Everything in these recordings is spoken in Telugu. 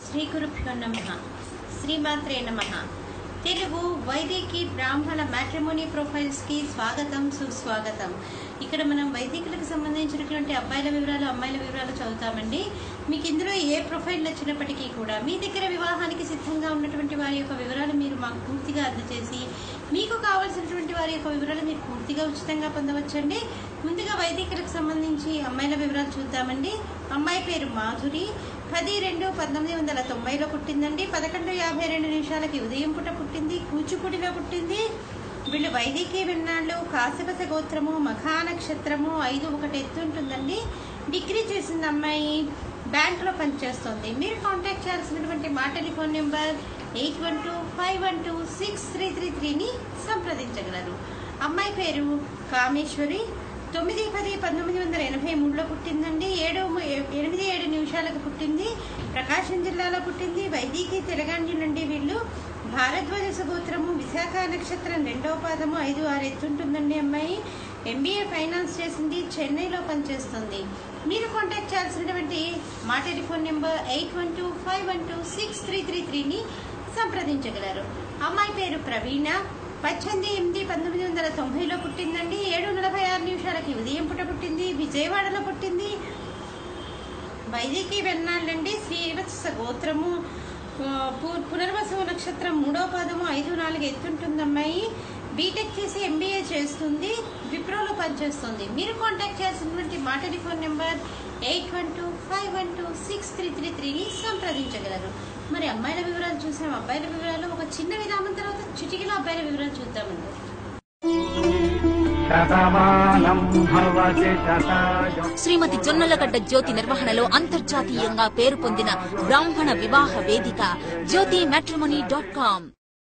శ్రీ గురుభ్యో నమ శ్రీమాత్రే నమ తెలుగు వైదికి బ్రాహ్మణ మ్యాట్రిమోనీ ప్రొఫైల్స్ కి స్వాగతం సుస్వాగతం ఇక్కడ మనం వైదికులకు సంబంధించినటువంటి అబ్బాయిల వివరాలు అమ్మాయిల వివరాలు చదువుతామండి మీకు ఇందులో ఏ ప్రొఫైల్ నచ్చినప్పటికీ కూడా మీ దగ్గర వివాహానికి సిద్ధంగా ఉన్నటువంటి వారి యొక్క వివరాలు మీరు మాకు పూర్తిగా అందజేసి మీకు కావాల్సినటువంటి వారి యొక్క వివరాలు మీరు పూర్తిగా ఉచితంగా పొందవచ్చండి ముందుగా వైదికులకు సంబంధించి అమ్మాయిల వివరాలు చూద్దామండి అమ్మాయి పేరు మాధురి పది రెండు పంతొమ్మిది వందల తొంభైలో పుట్టిందండి పదకొండు యాభై రెండు నిమిషాలకి ఉదయం పుట్ట పుట్టింది కూచిపూడిలో పుట్టింది వీళ్ళు వైదికీ విన్నాళ్ళు కాశపత గోత్రము మఖా నక్షత్రము ఐదు ఒకటి ఎత్తు ఉంటుందండి డిగ్రీ చేసింది అమ్మాయి బ్యాంకులో పనిచేస్తుంది మీరు కాంటాక్ట్ చేయాల్సినటువంటి మా telephone number eight one two five one two six three three త్రీని సంప్రదించగలరు అమ్మాయి పేరు కామేశ్వరి తొమ్మిది పది పంతొమ్మిది వందల ఎనభై మూడులో పుట్టిందండి ఏడు ఎనిమిది ఏడు నిమిషాలకు పుట్టింది ప్రకాశం జిల్లాలో పుట్టింది వైదికి తెలంగాణ నుండి వీళ్ళు భారద్వాజ సగోత్రము విశాఖ నక్షత్రం రెండవ పాదము ఐదు ఆరు ఎత్తుంటుందండి అమ్మాయి ఎంబీఏ ఫైనాన్స్ చేసింది చెన్నైలో పనిచేస్తుంది మీరు కాంటాక్ట్ చేయాల్సినటువంటి మా telephone number eight one two five one two six three three త్రీని సంప్రదించగలరు అమ్మాయి పేరు ప్రవీణ పద్దెనిమిది ఎనిమిది పంతొమ్మిది వందల తొంభైలో పుట్టిందండి ఏడు నలభై ఆరు నిమిషాలకి ఉదయం పుట్ట పుట్టింది విజయవాడలో పుట్టింది వైదికి వెన్నాళ్ళండి శ్రీవత్స గోత్రము ఆ, పు- పునర్వసు నక్షత్రం మూడో పాదము ఐదు నాలుగు ఎత్తుంటుంది అమ్మాయి బీటెక్ చేసి ఎంబీఏ చేస్తుంది విప్రోలో పనిచేస్తుంది మీరు కాంటాక్ట్ చేసినటువంటి మా telephone number eight one two five one two six three three త్రీని సంప్రదించగలరు మరి అమ్మాయిల వివరాలు చూసాం అబ్బాయిల వివరాలు ఒక చిన్న విరామం తర్వాత చిటికలో అబ్బాయిల వివరాలు చూద్దామండి శతమానం భవతి శతాయు శ్రీమతి జొన్నలగడ్డ జ్యోతి నిర్వహణలో అంతర్జాతీయంగా పేరు పొందిన బ్రాహ్మణ వివాహ వేదిక జ్యోతి మ్యాట్రిమోనీ డాట్ కామ్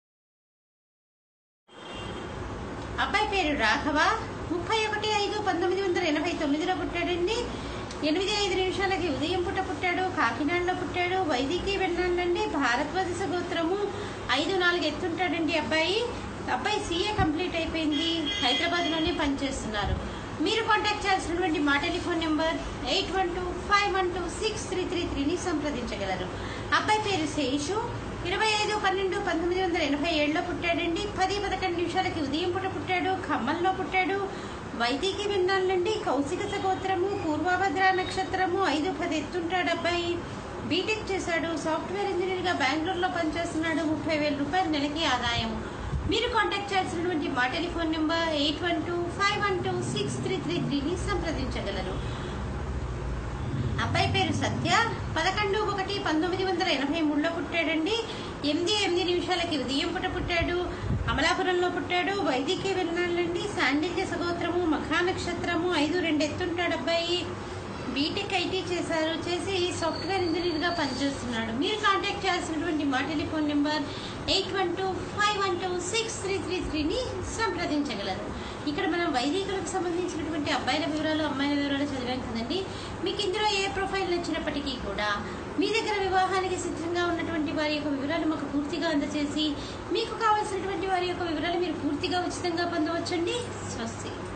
అబ్బాయి పేరు రాఘవ ముప్పై ఒకటి ఐదు పంతొమ్మిది వందల ఎనభై తొమ్మిదిలో పుట్టాడండి ఎనిమిది ఐదు నిమిషాలకి ఉదయం పుట్ట పుట్టాడు కాకినాడలో పుట్టాడు వైదికి వెళ్ళాడండి భారద్వాజ గోత్రము ఐదు నాలుగు ఎత్తుంటాడండి అబ్బాయి అబ్బాయి సీఏ కంప్లీట్ అయిపోయింది హైదరాబాద్ లోనే పనిచేస్తున్నారు మీరు కాంటాక్ట్ చేయాల్సినటువంటి మా telephone number eight one two five one two six three three త్రీని సంప్రదించగలరు అబ్బాయి పేరు శేషు ఇరవై ఐదు పన్నెండు పంతొమ్మిది వందల ఎనభై ఏడులో పుట్టాడండి పది పదకొండు నిమిషాలకి ఉదయం పూట పుట్టాడు ఖమ్మంలో పుట్టాడు వైదికి విన్నాళ్ళండి కౌశిక గోత్రము పూర్వభద్ర నక్షత్రము ఐదు పది ఎత్తుంటాడు అబ్బాయి బీటెక్ చేశాడు సాఫ్ట్వేర్ ఇంజనీర్ గా బెంగళూరులో పనిచేస్తున్నాడు ముప్పై వేల రూపాయలు నెలకి ఆదాయం మీరు కాంటాక్ట్ చేయాల్సినటువంటి మా telephone number eight one two five one two six three three త్రీని సంప్రదించగలరు అబ్బాయి పేరు సత్య పదకొండు ఒకటి పంతొమ్మిది వందల ఎనభై మూడులో పుట్టాడండి ఎనిమిది ఎనిమిది నిమిషాలకి ఉదయం పుట్ట పుట్టాడు అమలాపురంలో పుట్టాడు వైదికి వెళ్ళాలండి శాండిల్య సగోత్రము మఖా నక్షత్రము ఐదు రెండు ఎత్తుంటాడు అబ్బాయి బీటెక్ ఐటీ చేశారు చేసి సాఫ్ట్వేర్ ఇంజనీర్ గా పనిచేస్తున్నాడు మీరు కాంటాక్ట్ చేయాల్సినటువంటి మా telephone number eight one two five one two six three three త్రీని సంప్రదించగలరు ఇక్కడ మనం వైదికులకు సంబంధించినటువంటి అబ్బాయిల వివరాలు అమ్మాయిల వివరాలు చదివాం కదండి మీకు ఇందులో ఏ ప్రొఫైల్ నచ్చినప్పటికీ కూడా మీ దగ్గర వివాహానికి సిద్ధంగా ఉన్నటువంటి వారి యొక్క వివరాలు మాకు పూర్తిగా అందజేసి మీకు కావాల్సినటువంటి వారి యొక్క వివరాలు మీరు పూర్తిగా ఉచితంగా పొందవచ్చండి స్వస్తి